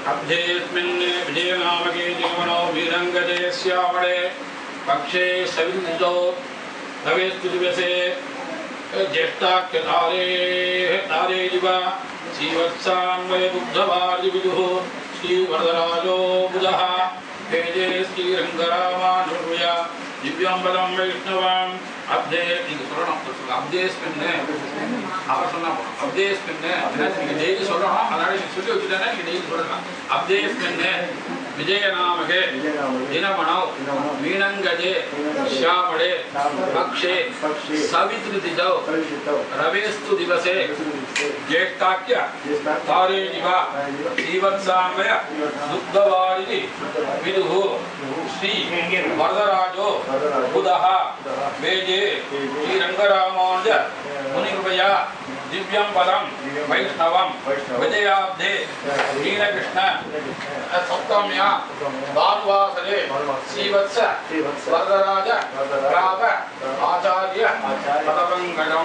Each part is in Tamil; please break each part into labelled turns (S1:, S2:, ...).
S1: अब्धेऽस्मिन् विजयनामके जीवनो वीरङ्गजयस्यावळे पक्षे सविन्दो भवेस्तु दिवसे ज्येष्ठाख्यधारेः धारेरिव श्रीवत्सान्वयबुद्धवार्यविदुः श्रीवरदराजो बुधः भेजे श्रीरङ्गरामानुय दिव्यं बलं वैष्णवाम् அப்தே நீங்க சொல்லணும் சொல்லுங்க அப்தேஸ்மின்னு அவர் சொன்னா போதும் அப்தேஸ்மின்னு நீங்க டெய்லி சொல்லணும் அதனால நீங்க சொல்லி வச்சுட்டேன்னா நீங்க டெய்லி சொல்லலாம் அப்தேஸ்மின்னு விஜயநாமகே தினமணோ வீணங்கஜே ಶ್ಯಾಮಳೆ ಪಕ್ಷೆ ಸವಿತೃತಿಜೌ ರವೇಸ್ತು ದಿವಸೆ ಜ್ಯೇಷ್ಠಾಖ್ಯ ತಾರೇಜಿವ ಶ್ರೀವತ್ಸಾಂಬಯ ದುಗ್ಧವಾರಿಧಿ ವಿದುಹು ಶ್ರೀ ವರದರಾಜೋ ಬುಧಃ ಬೇಜೆ ಶ್ರೀರಂಗರಾಮಾನುಜ ಮುನಿಕೃಪಯ ದಿವ್ಯಂ ಪದಂ ವೈಷ್ಣವಂ ವಿಜಯಾಬ್ಧೆ ನೀಲಕೃಷ್ಣ ಸಪ್ತಮ್ಯ ಭಾನುವಾಸರೆ ಶ್ರೀವತ್ಸ ವರದರಾಜ ರಾಮ ಆಚಾರ್ಯ ಪದಮಂಗಳಂ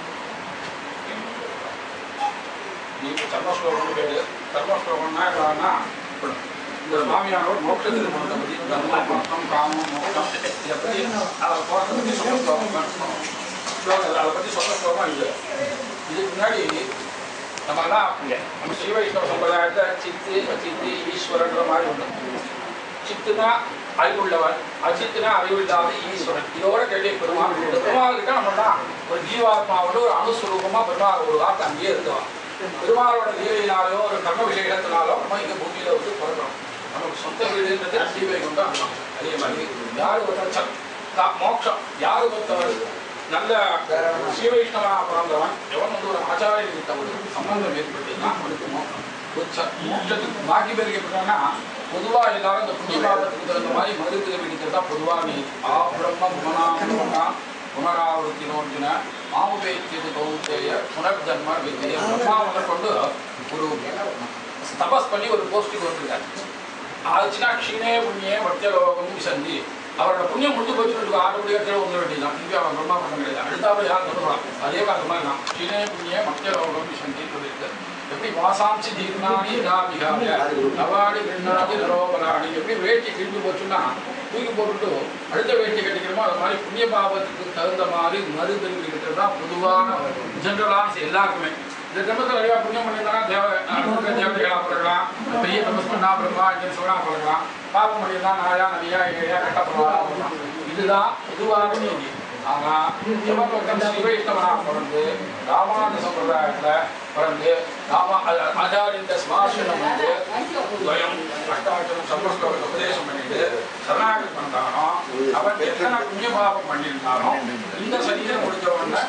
S1: ನೀವು ಚರ್ಮಶ್ಲೋಕವನ್ನು ಕೇಳಿ ಚರ್ಮಶ್ಲೋಕವನ್ನ என்னன்னா இந்த மாமியாரோட மோட்சத்துக்கு போனதை பற்றி தர்மம் மோட்சம் காமம் மோட்சம் இதை பற்றி அதை போகிறத பற்றி சொல்ல ஸ்லோகம் ஸ்லோகம் அதை பற்றி சொல்ல ஸ்லோகம் இல்லை இதுக்கு முன்னாடி நம்ம எல்லாம் நம்ம ஸ்ரீ வைஷ்ணவ சம்பிரதாயத்தை சித்து அச்சித்து ஈஸ்வரன்ற மாதிரி உண்டு சித்துனா அறிவுள்ளவன் அச்சித்துனா அறிவில்லாத ஈஸ்வரன் இதோட கேள்வி பெருமாள் இந்த பெருமாள் கிட்ட நம்மலாம் ஒரு ஜீவாத்மாவோட ஒரு அணுஸ்வரூபமா பெருமாள் ஒரு வார்த்தை அங்கேயே இருந்தவன் பெருமாளோட லீலையினாலோ ஒரு கர்ம விசேஷத்தினாலோ நம்ம இங்க பூமியில வந்து பிறக்கிறோம் நமக்கு சொந்த வீடுன்றது ஸ்ரீவை கொண்டு அனுபவம் அதே மாதிரி யாரு ஒருத்தர் சத் தா- மோட்சம் யாரு ஒருத்தவர் நல்ல ஸ்ரீவைஷ்ணவா பிறந்தவன் எவன் வந்து ஒரு ஆச்சாரிய ஒரு சம்பந்தம் ஏற்பட்டுன்னா அவனுக்கு மோட்சம் ஒரு ச- மோட்சத்துக்கு பாக்கி பேருக்கு எப்படின்னா பொதுவா எல்லாரும் இந்த புண்ணியபாதத்துக்கு தகுந்த மாதிரி மருந்து பிடிக்கிறதா பொதுவா நீ ஆ பிரம்ம புவனா புனராவர்த்தினோர்ஜுன மாமுபேத்தியது கௌந்தேய புனர்ஜன்ம வித்திய பிரம்மாவனை கொண்டு ஒரு தபஸ் பண்ணி ஒரு போஸ்டிங் வந்திருக்காரு ஆச்சுன்னா க்ஷீணே புண்ணியே மத்தியலோகம் சந்தி அவரோட புண்ணியம் முடிஞ்சு போச்சுட்டு ஆட்டோமேட்டிக்காக கீழே வந்துட வேண்டியதான் திருப்பி அவன் பிரம்மா பண்ண கிடையாது அடுத்தாப்புல யார் சொல்லுவான் அதே மாதிரி மாதிரி தான் க்ஷீணே புண்ணியே மத்தியலோகம் சந்தின்னு சொல்லியிருக்கு எப்படி வாசாம்சி தீர்ணாணி தாபிகாமிய நவாடி கிருண்ணாதி நரோபராணி எப்படி வேட்டி கிழிஞ்சு போச்சுன்னா தூக்கி போட்டுட்டு அடுத்த வேட்டி கட்டிக்கிறோமோ அது மாதிரி புண்ணிய பாவத்துக்கு தகுந்த மாதிரி மருந்து இருக்கிறது தான் பொதுவான ஜென்ரலான எல்லாருக்குமே இந்த ஜென்மத்தில் நிறையா புண்ணியம் பண்ணியிருந்தா தேவ அடுத்த தேவதைகளாக பிறக்கலாம் பெரிய தபஸ் பண்ணா பிரம்மா இங்கே சிவனா பிறக்கலாம் பாவம் பண்ணியிருந்தா நாயா நதியா ஏழையா கட்டப்படலாம் இதுதான் பொதுவாக நீதி ஆனா சிவபக்தன் சிவைஷ்ணவனா பிறந்து ராமானுஜ சம்பிரதாயத்துல பிறந்து ராமா அ- ஆச்சாரியந்த ஸ்மாஷனம் வந்து துவயம் அஷ்டாட்சரம் சம்பஸ்லோக உபதேசம் பண்ணிட்டு சரணாகதி பண்ணானோ அவன் எத்தனை புண்ணிய பாவம் பண்ணியிருந்தாலும் இந்த சரீரம் முடிஞ்ச உடனே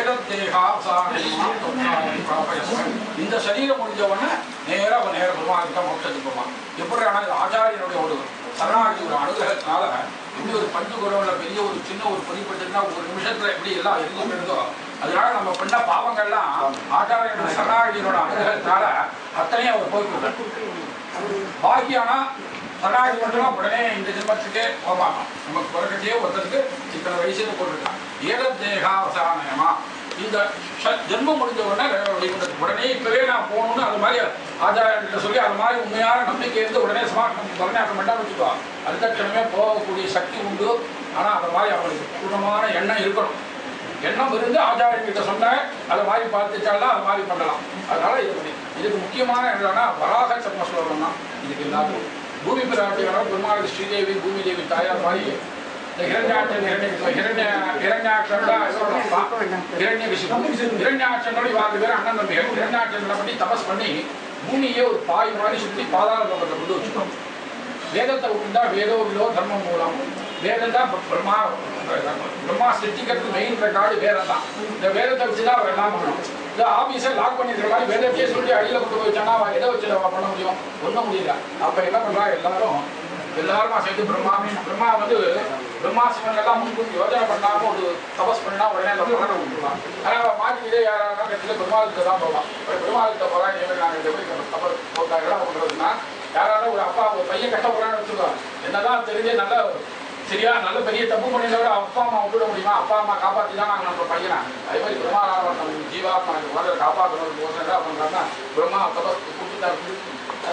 S1: ஏதத்தேகாசாரம் இந்த சரீரம் முடிஞ்ச உடனே நேரா அவன் நேர பெருமாளுக்கு மோட்சத்துக்கு போவான் எப்படி ஆனால் இது ஆச்சாரியனுடைய ஒரு சரணாகதி ஒரு அனுகிரகத்தினால எப்படி ஒரு பஞ்சு குரவுல பெரிய ஒரு சின்ன ஒரு பொறிப்பட்டுன்னா ஒரு நிமிஷத்துல எப்படி எல்லாம் இருந்துருந்தோ அதனால நம்ம பண்ண பாவங்கள்லாம் ஆச்சாரியனோட சரணாகதியோட அனுகிரகத்தினால அத்தனையும் அவர் போய்விட்டார் பாக்கியானா சரணாகதி மட்டும் உடனே இந்த ஜென்மத்துக்கே போவாங்க நமக்கு பிறக்கட்டே ஒருத்தருக்கு இத்தனை வயசுல போட்டுருக்கான் ஏழத் தேகாவசானயமா இந்த ச- ஜென்மம் முடிஞ்ச உடனே வைகுண்டத்துக்கு உடனே இப்பவே நான் போகணும்னு அது மாதிரி ஆச்சாரியன்கிட்ட சொல்லி அது மாதிரி உண்மையான நம்பிக்கை இருந்து உடனே சமாளம் பரணியாக்கம் பண்ணா வச்சுக்கோ அடுத்த கிழமே போகக்கூடிய சக்தி உண்டு ஆனா அந்த மாதிரி அவங்களுக்கு பூர்ணமான எண்ணம் இருக்கணும் எண்ணம் இருந்து ஆச்சாரியன்கிட்ட சொன்ன அதை மாதிரி பார்த்துட்டாலும் அது மாதிரி பண்ணலாம் அதனால இது பண்ணி இதுக்கு முக்கியமான என்னன்னா வராக சர்ம ஸ்லோகம் தான் இதுக்கு எல்லாத்துக்கும் பூமி பிராட்டியான பெருமாள் ஸ்ரீதேவி பூமி தேவி தாயார் மாதிரி இந்த ஹிரண்யாட்சன் ஹிரண்ய ஹிரண்ய ஹிரண்யாட்சன்டா ஹிரண்ய விஷயம் ஹிரண்யாட்சனோட இவாறு பேர் அண்ணன் தம்பிகள் ஹிரண்யாட்சனை பண்ணி தபஸ் பண்ணி பூமியே ஒரு பாய் மாதிரி சுற்றி பாதாள லோகத்தை கொண்டு வச்சுட்டோம் வேதத்தை விட்டுட்டா வேதோவிலோ தர்மம் மூலம் வேதம் தான் பிரம்மா பிரம்மா சிருஷ்டிக்கிறதுக்கு மெயின் ரெக்கார்டு வேதம் தான் இந்த வேதத்தை வச்சு தான் அவர் எல்லாம் பண்ணணும் இந்த ஆபீஸை லாக் பண்ணிருக்கிற மாதிரி வேதத்தையே சொல்லி அடியில் கொண்டு போய் வச்சானா அவன் எதை வச்சு அவன் பண்ண முடியும் ஒன்றும் முடியல அப்போ என்ன பண்றா எல்லாரும் எல்லாருமா சேர்ந்து பிரம்மா பிரம்மா வந்து பிரம்மா சிவன் எல்லாம் முன்கூட்டி யோஜனை பண்ணாம ஒரு தபஸ் பண்ணா உடனே அந்த பலனை விட்டுருவான் ஆனால் அவன் மாட்டிக்கிட்டே யாராவது கட்சியில் பெருமாளுக்கு தான் போவான் இப்போ பெருமாளுக்கு போகிறான் ஏன் நாங்கள் இந்த போய் தபஸ் போட்டாங்க என்ன பண்ணுறதுன்னா யாராவது ஒரு அப்பா ஒரு பையன் கஷ்டப்படுறான்னு வச்சுக்கோ என்னதான் தெரிஞ்சே நல்ல சரியா நல்ல பெரிய தப்பு பண்ணினோட அப்பா அம்மா விட்டுட முடியுமா அப்பா அம்மா காப்பாற்றி தான் நாங்கள் நம்ம பையனை அதே மாதிரி பிரம்மா நம்ம ஜீவாத்மா இந்த உலகத்தை காப்பாற்றணும் யோசனை என்ன பண்ணுறாங்கன்னா பிரம்மா தபஸ் கொடுத்துட்டா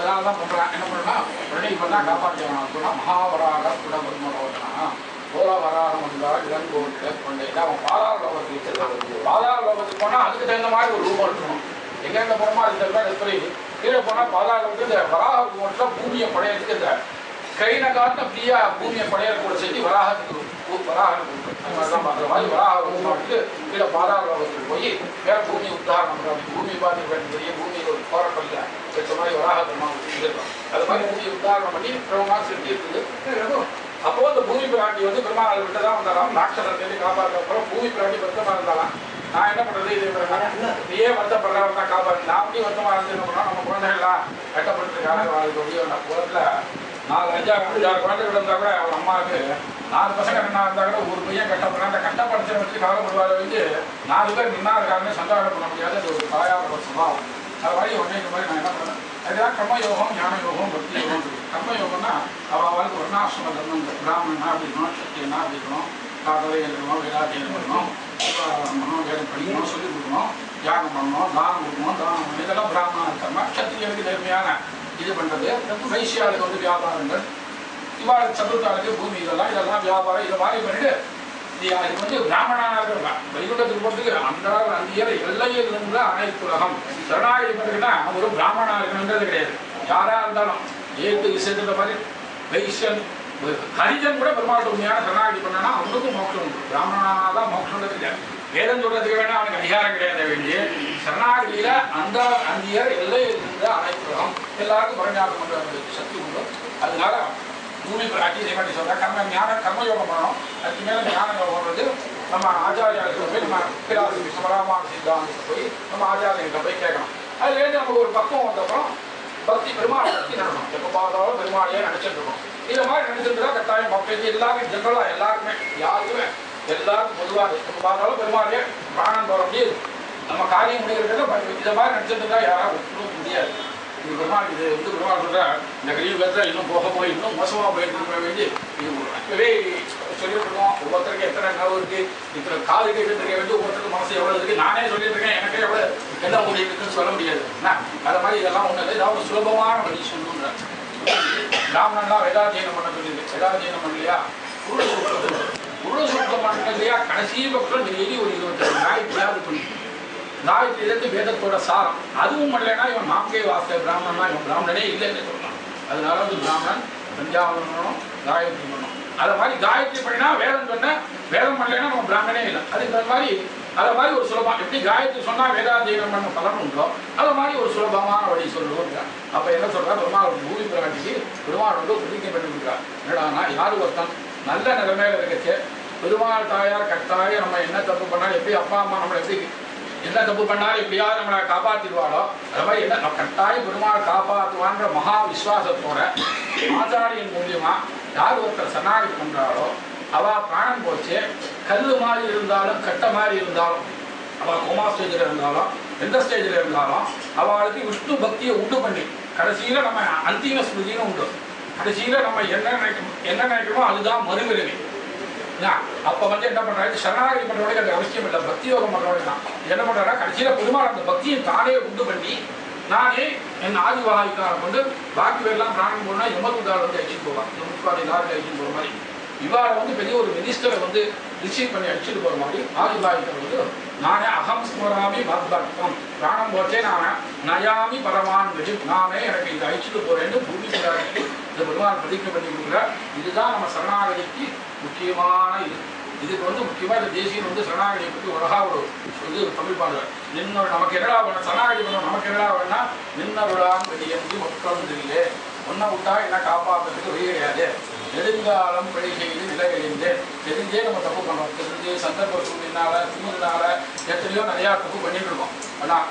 S1: அதனால தான் பண்ணுறான் என்ன பண்ணுறா ரெடி பண்ணா காப்பாற்றியவனா சொன்னா மகாவராக குடபத்மரோதனா போல வராகம் வந்தால் இளங்கோட்டு கொண்டே அவன் பாதாள லோகத்துக்கு பாதாள லோகத்துக்கு போனால் அதுக்கு தகுந்த மாதிரி ஒரு ரூபம் இருக்கணும் எங்கெங்க போனோமோ அதுக்கு தகுந்த மாதிரி இருக்கிறது கீழே போனால் பாதாள லோகத்துக்கு இந்த வராக ரூபத்தில் பூமியை படையறதுக்கு இந்த கையின காட்டின ஃப்ரீயா பூமியை படையக்கூடிய செய்தி வராகத்துக்கு உ- வராகத்துக்கு உண்டு. அந்த மாதிரி தான் பார்க்குற மாதிரி வராக ரூபமாட்டு கீழே பாதாள லோகத்துக்கு போய் வேற பூமி உத்தாரணம் பண்ணி பூமி பார்த்து பெரிய பூமியில் ஒரு போராட்டம்ல வச்ச மாதிரி வராகத்தமாக இருந்திருக்கும் அது மாதிரி பூமியை உத்தாரணம் பண்ணி பிரபமாக செஞ்சு இருக்குது அப்போ அந்த பூமி பிராட்டி வந்து பெருமாள் விட்டு தான் வந்தாலும் ராட்சசத்தை காப்பாற்ற அப்புறம் பூமி பிராட்டி வருத்தமா இருந்தாலும் நான் என்ன பண்றது இது நீயே வருத்தப்படுறவங்க தான் காப்பாற்று நான் அப்படி வருத்தமா இருந்து என்ன பண்ணோம் நம்ம குழந்தைகள்லாம் கட்டப்பட்டிருக்காங்க அதுக்கு வெளியே நான் உலகத்துல நாலு அஞ்சாறு அஞ்சாறு குழந்தைகள் இருந்தா கூட அவன் அம்மாவுக்கு நாலு பசங்க என்ன இருந்தா கூட ஒரு பையன் கட்டப்படுறான் அந்த கட்டப்படுத்த வச்சு கவலைப்படுவாரு வந்து நாலு பேர் நின்னா இருக்காங்கன்னு சந்தானம் பண்ண முடியாது அது ஒரு தாயாரோட சுபாவம் அது மாதிரி ஒன்றே இந்த மாதிரி நான் என்ன பண்ணேன் அதுதான் கர்மயோகம் ஞான யோகம் பக்தி யோகம் இருக்கு. கர்மயோகம்னா அவள் அவளுக்கு வர்ணாசிரம தர்மம் இந்த பிராமணனா அப்படி இருக்கணும் சத்தியனா அப்படி இருக்கணும் காக்கவே இருக்கணும் வேதாத்தியம் இருக்கணும் பண்ணணும் வேதம் படிக்கணும் சொல்லிக் கொடுக்கணும் தியாகம் பண்ணணும் தானம் கொடுக்கணும் தானம் பண்ணணும் இதெல்லாம் பிராமணா கர்ம சத்திரியனுக்கு நேர்மையான இது பண்ணுறது வைசியாளுக்கு வந்து வியாபாரங்கள் இவாளுக்கு சதுர்த்தாளுக்கு பூமி இதெல்லாம் இதெல்லாம் வியாபாரம் இதை மாதிரி பண்ணிட்டு இது இது வந்து பிராமணனாக இருக்கான் வைகுண்டத்துக்கு போகிறதுக்கு அந்த அந்தியர் எல்லையில் இருந்த அனைத்து உலகம் சரணாகதி பண்ணுறதுன்னா ஒரு பிராமணா இருக்கணுன்றது கிடையாது யாரா இருந்தாலும் ஏத்து விசேஷத்த மாதிரி வைசியன் ஹரிஜன் கூட பெருமாள் உண்மையான சரணாகதி பண்ணனா அவனுக்கும் மோட்சம் உண்டு பிராமணனா தான் மோட்சம்ன்றது கிடையாது வேதம் சொல்றதுக்கு வேணா அவனுக்கு அதிகாரம் கிடையாது வேண்டிய சரணாகதியில அந்த அந்தியர் எல்லையில் இருந்த அனைத்து உலகம் எல்லாருக்கும் பரஞ்சாகம் பண்ற சக்தி உண்டு அதனால பூமி பிராட்டி இதே மாதிரி சொல்றேன் கர்ம ஞான கர்மயோகம் பண்ணணும் அதுக்கு மேல ஞான யோகம்ன்றது நம்ம ஆச்சாரியாளுக்கு போய் நம்ம பிராசி சமராமான சித்தாந்தத்தை போய் நம்ம ஆச்சாரியர்கிட்ட போய் கேட்கணும் அதுலேருந்து நமக்கு ஒரு பக்குவம் வந்தப்புறம் பக்தி பெருமாள் பக்தி நடணும் எப்போ பார்த்தாலும் பெருமாளையே நினைச்சிட்டு இருக்கோம் இதை மாதிரி நினைச்சிட்டு தான் கட்டாயம் பக்தி எல்லாருக்கும் ஜென்ரலாக எல்லாருக்குமே யாருக்குமே எல்லாருக்கும் பொதுவாக எப்போ பார்த்தாலும் பெருமாளையே பிராணம் போட முடியாது நம்ம காரியம் முடிகிறதுல இதை மாதிரி நினைச்சிட்டு இருந்தா யாராவது ஒன்றும் முடியாது இது பெருமாள் இது வந்து பெருமாள் சொல்ற இந்த கலியுகத்தில் இன்னும் போக போய் இன்னும் மோசமாக போயிட்டு இருக்க வேண்டி இது அப்பவே சொல்லிட்டு இருக்கோம் ஒவ்வொருத்தருக்கு எத்தனை நரவு இருக்கு இத்தனை காது கேட்டு இருக்க வேண்டிய ஒவ்வொருத்தருக்கு மனசு எவ்வளவு இருக்கு நானே சொல்லிட்டு இருக்கேன் எனக்கு எவ்வளவு என்ன முடிவு இருக்குன்னு சொல்ல முடியாது என்ன அது மாதிரி இதெல்லாம் ஒண்ணு இல்லை ஏதாவது ஒரு சுலபமான வழி சொல்லணுன்ற பிராமணன்லாம் வேதாத்தியனம் பண்ண சொல்லியிருக்கு வேதாத்தியனம் பண்ணலையா உருள சுத்தம் உருள சுத்தம் பண்ண இல்லையா கடைசி பக்கம் டெய்லி ஒரு இருபத்தஞ்சு நாய் பிள்ளையாவது பண்ணிட்டு காயத்ரியிலேருந்து வேதத்தோட சாரம் அதுவும் பண்ணலைன்னா இவன் நாம்கே வாஸ்தே பிராமணனா இவன் பிராமணனே இல்லைன்னு சொல்லலாம் அதனால வந்து பிராமணன் பஞ்சாபம் பண்ணணும் காயத்ரி பண்ணணும் அதை மாதிரி காயத்ரி பண்ணினா வேதம் சொன்ன வேதம் பண்ணலைன்னா நம்ம பிராமணனே இல்லை அதுக்கு அந்த மாதிரி அதை மாதிரி ஒரு சுலபம் எப்படி காயத்ரி சொன்னா வேதாத்தியனம் பண்ண பலன் உண்டோ அது மாதிரி ஒரு சுலபமான வழி சொல்லுவோம் அப்ப என்ன சொல்றா பெருமாள் பூமி பிராட்டிக்கு பெருமாள் வந்து பிரதிஜை பண்ணி கொடுக்குறா என்னடானா யாரு ஒருத்தன் நல்ல நிலைமையில இருக்கச்சு பெருமாள் தாயார் கட்டாயம் நம்ம என்ன தப்பு பண்ணாலும் எப்படி அப்பா அம்மா நம்மளை எப்படி என்ன தப்பு பண்ணாலும் எப்படியாவது நம்மளை காப்பாத்திடுவாளோ அது மாதிரி என்ன நம்ம கட்டாயம் பெருமாள் காப்பாற்றுவான்ற மகா விசுவாசத்தோட ஆச்சாரியன் மூலியமா யார் ஒருத்தர் சரணாகதி பண்றாளோ அவ பிராணம் போச்சு கல்லு மாதிரி இருந்தாலும் கட்டை மாதிரி இருந்தாலும் அவ கோமா ஸ்டேஜில் இருந்தாலும் எந்த ஸ்டேஜில் இருந்தாலும் அவளுக்கு விஷ்ணு பக்தியை உண்டு பண்ணி கடைசியில நம்ம அந்திம ஸ்மிருதின்னு உண்டு கடைசியில நம்ம என்ன நினைக்கணும் என்ன நினைக்கிறோமோ அதுதான் மறுபிறவி என்ன? அப்ப வந்து என்ன பண்றாரு சரணாகதி பண்றவனுக்கு அது அவசியம் இல்லை பக்தி யோகம் பண்றவனுக்கு தான் என்ன பண்றாருன்னா கடைசியில பெருமாள் அந்த பக்தியை தானே உண்டு பண்ணி நானே என் ஆதிவாகிக்காரன் கொண்டு பாக்கி பேர்லாம் பிராணம் போனா யமதுதால் வந்து அழிச்சுட்டு போவான் யமதுபாதி எல்லாரும் அழிச்சுட்டு போற மாதிரி இவாளை வந்து பெரிய ஒரு மினிஸ்டரை வந்து ரிசீவ் பண்ணி அடிச்சுட்டு போற மாதிரி ஆதிவாகிக்காரன் வந்து நானே அகம் ஸ்மராமி மத்பக்தம் பிராணம் போச்சே நான் நயாமி பரமான் விஜி நானே எனக்கு இதை அழிச்சுட்டு போறேன்னு பூமி பிராட்டிக்கு இந்த பெருமாள் பிரதிஜை பண்ணி கொடுக்குறார் இதுதான் நம்ம சரணாகதிக்கு முக்கியமான இது இதுக்கு வந்து முக்கியமாக இந்த தேசியம் வந்து சரணாகதியை பற்றி உலகா ஒரு இது தமிழ் பாடுவார் நின்னோட நமக்கு என்னடா வேணும் சரணாகதி பண்ணணும் நமக்கு என்னடா வேணும்னா நின்னருடான் வெளியேந்து மக்களும் தெரியல ஒன்றை விட்டா என்ன காப்பாற்றுறதுக்கு வழி கிடையாது நெடுங்காலம் பிழை செய்து நிலை எழுந்து தெரிஞ்சே நம்ம தப்பு பண்ணோம் தெரிஞ்சு சந்தர்ப்ப சூழ்நிலைனால திமிரினால எத்தனையோ நிறையா தப்பு பண்ணிட்டு இருக்கோம் ஆனால்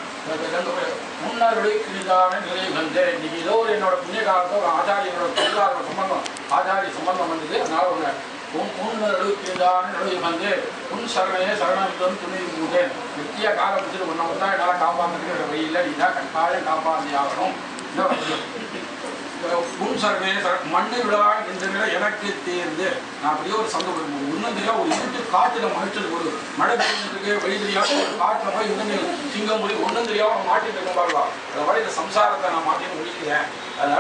S1: முன்னருடைய கிரிதான நிலை வந்து இன்னைக்கு ஏதோ ஒரு என்னோட புண்ணிய காலத்தை ஒரு ஆச்சாரியனோட தொழிலாளரோட சம்பந்தம் ஆச்சாரிய சம்பந்தம் வந்தது அதனால ஒன்று உன் முன்னருடைய கிரிதான நிலை வந்து உன் சரணையே சரணம் துணை மூதேன் நித்திய காலம் வச்சுட்டு உன்னை வந்தா என்னால் காப்பாற்றுறதுக்கு வழி இல்லை நீ தான் கட்டாயம் காப்பாற்றி ஆகணும் என்ன வழி? உன் சரணே சரண் மண்ணு விழா என்ற நிலை எனக்கு தேர்ந்து நான் பெரிய ஒரு சந்தோஷம் உன்னந்திரியா ஒரு இருட்டு காத்துல மகிழ்ச்சல் ஒரு மழை பெய்யுறதுக்கு வெளியிலியா ஒரு காட்டுல போய் இன்னும் சிங்கம் மொழி ஒன்னந்திரியா மாட்டிட்டு இருக்க பாருவா அந்த மாதிரி இந்த சம்சாரத்தை நான் மாட்டின்னு முடிக்கிறேன் அதனால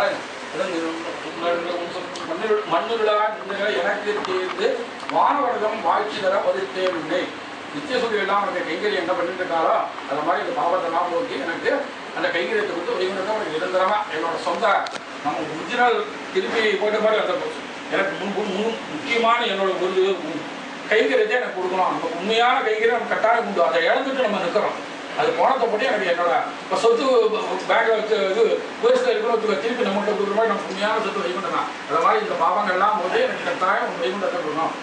S1: மண்ணு விழா என்ற நிலை எனக்கு தேர்ந்து வானவர்தம் வாழ்ச்சி தர வதித்தே உன்னை நித்திய சொல்லி எல்லாம் அவனுக்கு கைங்கரியம் என்ன பண்ணிட்டு இருக்காரோ அந்த மாதிரி இந்த பாவத்தெல்லாம் போக்கி எனக்கு அந்த கைங்கரியத்தை கொடுத்து வைகுண்டத்தை எனக்கு நிரந்தரமா என்னோட சொந்த நம்ம ஒரிஜினல் திருப்பி போட்ட மாதிரி அந்த எனக்கு முன்பு முன் முக்கியமான என்னோட ஒரு கைங்கரியத்தை எனக்கு கொடுக்கணும் நம்ம உண்மையான கைங்கரியம் நம்ம கட்டாயம் உண்டு அதை இழந்துட்டு நம்ம நிற்கிறோம் அது போனதை போட்டு எனக்கு என்னோட இப்போ சொத்து பேங்க்ல வச்சு இது பேஸ்ல இருக்கிற திருப்பி நம்மகிட்ட கொடுக்குற மாதிரி நம்ம உண்மையான சொத்து வைகுண்டம் தான் அது மாதிரி இந்த பாவங்கள்லாம் போது எனக்கு கட்டாயம் வைகுண்டத்தை கொடுக்கணும்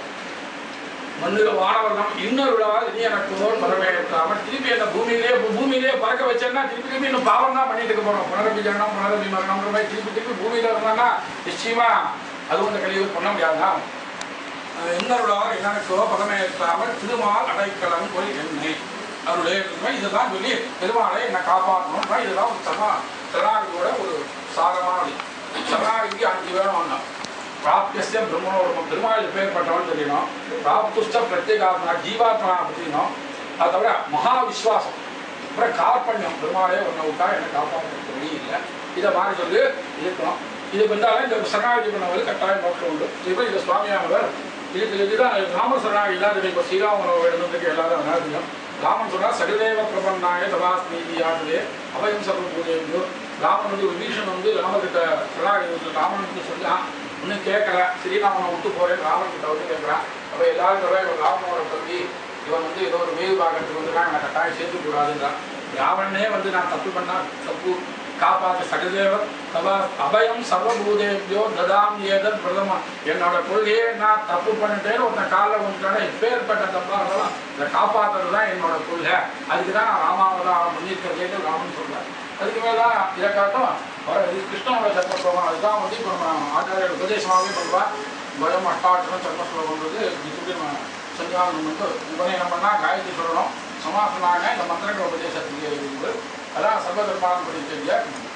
S1: மண்ணில் வானவர்தான் இன்னொரு விழாவது நீ எனக்கு போல் பரவேற்றாமல் திருப்பி அந்த பூமியிலே பூமியிலே பறக்க வச்சேன்னா திருப்பி திருப்பி இன்னும் பாவம் தான் பண்ணிட்டு இருக்க போறோம் புனரபி ஜனனம் புனரபி மரணம்ன்ற மாதிரி திருப்பி திருப்பி பூமியில இருந்தான்னா நிச்சயமா அது இந்த கழிவு பண்ண முடியாதுதான் அஹ் இன்னொரு விழாவது எனக்கு பரமேற்றாமல் திருமால் அடைக்கலம் போய் என்னை அவருடைய இதுதான் சொல்லி பெருமாளை என்னை காப்பாற்றணும் இதுதான் ஒரு சரணா சரணாகியோட ஒரு சாரமான வழி சரணாகிக்கு அஞ்சு வேணும் ஒன்று பிராப்திய பிரம்மணோர்மம் பெருமாள் பேர்பட்டவன் தெரியணும் பிராப்துஷ்ட பிரத்யேகாத்மா ஜீவாத்மா தெரியணும் அது தவிர மகா விஸ்வாசம் அப்புறம் கார்பண்யம் பெருமாளே ஒன்றை விட்டா என்னை காப்பாற்றுறதுக்கு வழி இல்லை இதை மாதிரி சொல்லி இருக்கணும் இது வந்தாலும் இந்த சரணாகதி பண்ணவர்கள் கட்டாயம் நோக்கம் உண்டு இப்போ இந்த சுவாமியானவர் இதுக்கு இதுதான் ராம சரணாகதி தான் இப்போ ஸ்ரீராமன் எழுதுறதுக்கு எல்லாரும் அனாதியம் ராமன் சொன்னா சகதேவ பிரபன்னாய தபாஸ்மீதி ஆகுது அபயம் சர்வ பூஜையோ ராமன் வந்து விபீஷன் வந்து ராமகிட்ட சரணாகதி ராமன் வந்து சொன்னான் இன்னும் கேட்கல ஸ்ரீராமனை விட்டு போறேன் ராமன் கிட்ட வந்து கேட்குறான் அப்போ எல்லாரும் சொல்ல இவன் ராமனோட தம்பி இவன் வந்து ஏதோ ஒரு மேல் பாகத்துக்கு வந்து நான் கட்டாயம் சேர்த்து கூடாதுன்றான் ராவணனே வந்து நான் தப்பு பண்ணா தப்பு காப்பாற்ற சகதேவ தபா அபயம் சர்வபூதேபியோ ததாம் ஏதன் பிரதமா என்னோட கொள்கையே நான் தப்பு பண்ணிட்டேன்னு ஒருத்தன் காலில் வந்துட்டானே எப்பேற்பட்ட தப்பா இருந்தாலும் இதை காப்பாற்றுறது தான் என்னோட கொள்கை அதுக்கு தான் நான் ராமாவதாரம் பண்ணியிருக்கிறதேன்னு ராமன் சொல்றேன் அதுக்கு மேலே தான் இதை காட்டும் வர இது கிருஷ்ணனோட சர்மஸ்லோகம் அதுதான் வந்து இப்போ நம்ம ஆச்சாரிய உபதேசமாகவே பண்ணுவா பயம் அஷ்டாட்சரம் சர்மஸ்லோகம்ன்றது இப்படி நம்ம சன்னியாசனம் வந்து உடனே என்ன பண்ணால் காயத்ரி சொல்லணும் சமாசனாக இந்த மந்திரங்கள் உபதேசத்துக்கு இருக்குது அதான் சர்வதர்மானம் படிக்க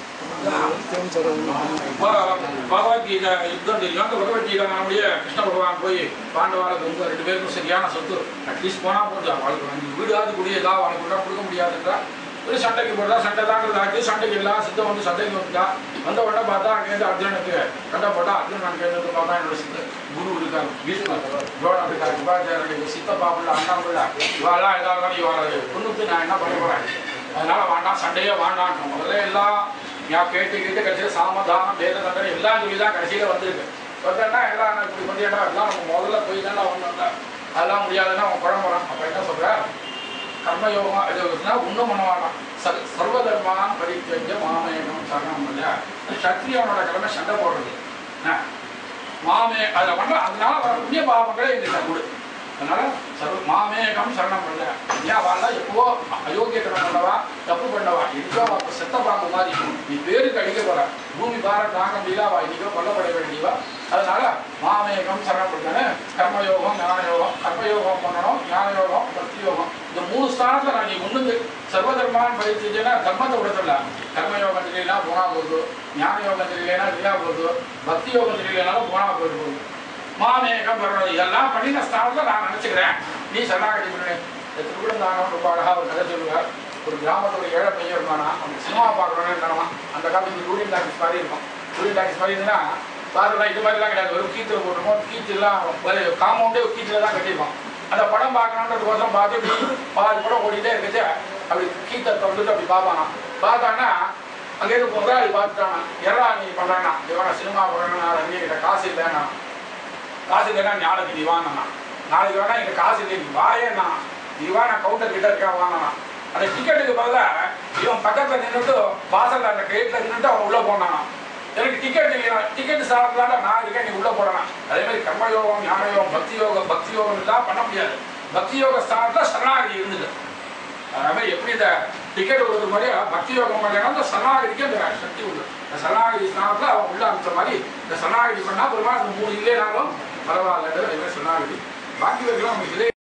S1: பகவத்கீதை யுத்தம் தெரியும் அந்த பகவத்கீதை நம்முடைய கிருஷ்ண பகவான் போய் பாண்டவாளுக்கு வந்து ரெண்டு பேருக்கும் சரியான சொத்து அட்லீஸ்ட் போனால் போதும் அவளுக்கு அஞ்சு வீடாது கூடிய எல்லாம் அவளுக்கு கூட கொடுக்க முடியாதுன்றா ஒரு சண்டைக்கு போடுறா சண்டை தான் ஆச்சு சண்டைக்கு எல்லாம் சித்தம் வந்து சண்டைக்கு வந்துட்டா வந்த உடனே பார்த்தா அங்கேருந்து அர்ஜுனனுக்கு சண்டை போட்டா அர்ஜுன் அங்கேருந்து பார்த்தா என்னோட சித்த குரு இருக்காரு பீஷ்மர் துரோணம் இருக்காரு உபாச்சாரர் சித்தப்பா பிள்ளை அண்ணா பிள்ளை இவாளெல்லாம் எல்லாரும் இவாளை பொண்ணுக்கு நான் என்ன பண்ண போறேன் அதனால வேண்டாம் சண்டையே வேண்டாம் முதல்ல எல்லாம் நான் கேட்டு கேட்டு கடைசியில் சாமதானம் வேத தண்டனை எல்லாம் சொல்லி தான் கடைசியில் வந்திருக்கு வந்தேன்னா எல்லாம் நான் இப்படி பண்ணிடா எல்லாம் நம்ம முதல்ல போய் தானே ஒன்று அதெல்லாம் முடியாதுன்னா அவன் குழம்புறான் அப்போ என்ன சொல்ற கர்மயோகமா இது ஒன்றும் பண்ண வேண்டாம் சர் சர்வ தர்மான் பரித்தெஞ்ச மாமேகம் சரணம் இல்லையா சத்திரியவனோட கடமை சண்டை போடுறது என்ன? மாமே அதில் பண்ண அதனால வர புண்ணிய பாவங்களே எங்கிட்ட கொடு அதனால சர்வ மாமேகம் சரணம் பண்ண ஏன் வாழ எப்போ அயோக்கியத்தனம் பண்ணவா தப்பு பண்ணவா எங்கோ அப்போ செத்த பாம்பு மாதிரி நீ பேருக்கு அடிக்க போற பூமி பாரம் தாங்க முடியல அவ இன்னைக்கோ கொல்லப்பட வேண்டியவா அதனால மாமேகம் சரணம் பண்ணு கர்மயோகம் ஞான யோகம் கர்மயோகம் பண்ணணும் ஞான யோகம் பக்தி யோகம் இந்த மூணு ஸ்தானத்துல நான் நீ முன்னுக்கு சர்வதர்மான் பயிற்சிச்சுன்னா தர்மத்தை விடத்தில்ல கர்மயோகம் தெரியலனா போனா போகுது ஞான யோகம் தெரியலனா இல்லையா போகுது பக்தி யோகம் தெரியலனாலும் போனா போயிட்டு போகுது மாமேகம் வரணும் இதெல்லாம் பண்ணின ஸ்தானத்தில் நான் நினச்சிக்கிறேன் நீ சரணாகதி பண்ணு இந்த திருவிழந்தாங்க ரொம்ப அழகாக ஒரு கதை சொல்லுவார் ஒரு கிராமத்துல ஏழை பையன் இருந்தானா அவனுக்கு சினிமா பார்க்கணும்னு நினைவான் அந்த காலத்துல யூரின் டாக்ஸ் மாதிரி இருக்கும் யூரின் டாக்ஸ் மாதிரி இருந்துன்னா பாருலாம் இது மாதிரிலாம் கிடையாது ஒரு கீத்தில் போட்டிருக்கோம் கீச்செல்லாம் காம்பவுண்டே ஒரு கீச்சில் தான் கட்டியிருக்கோம் அந்த படம் பார்க்கணுன்றதுக்கோசரம் பார்த்து இப்படி பாதி படம் ஓடிட்டே இருக்குது அப்படி கீத்தை திறந்துட்டு அப்படி பார்ப்பானா பார்த்தான்னா அங்கேருந்து முதலாளி பார்த்துட்டானா எறா நீ பண்ணுறானா இவன் சினிமா பண்ணுறேன்னா நான் என்கிட்ட காசு இல்லைன்னா காசு இல்லைன்னா நாளைக்கு நீ வாங்கினா நாளைக்கு வேணா எங்க காசு இல்லை நீ வாயேண்ணா நீ வா நான் கவுண்டர் கிட்ட இருக்கா வாங்கினா அந்த டிக்கெட்டுக்கு பதிலாக இவன் பக்கத்தில் நின்றுட்டு வாசல்ல அந்த கேட்டில் நின்றுட்டு அவன் உள்ளே போனானா எனக்கு டிக்கெட் இல்லையா டிக்கெட் சாப்பிடலாம்டா நான் இருக்கேன் நீ உள்ளே போடலாம் அதே மாதிரி கர்மயோகம் ஞான யோகம் பக்தி யோகம் பக்தி யோகம் எல்லாம் பண்ண முடியாது பக்தி யோக ஸ்தானத்தில் சரணாகதி இருந்தது அதனால எப்படி இந்த டிக்கெட் கொடுக்குற மாதிரி பக்தி யோகம் பண்ணா அந்த சரணாகதிக்கு அந்த சக்தி உண்டு இந்த சரணாகதி ஸ்தானத்தில் அவன் உள்ள அமைச்ச மாதிரி இந்த சரணாகதி பண்ணா பெருமாள் அந்த மூணு இல்லைனாலும் பரவாயில்ல சரணாகதி பாக்கி வைக்கலாம் நமக்கு இதே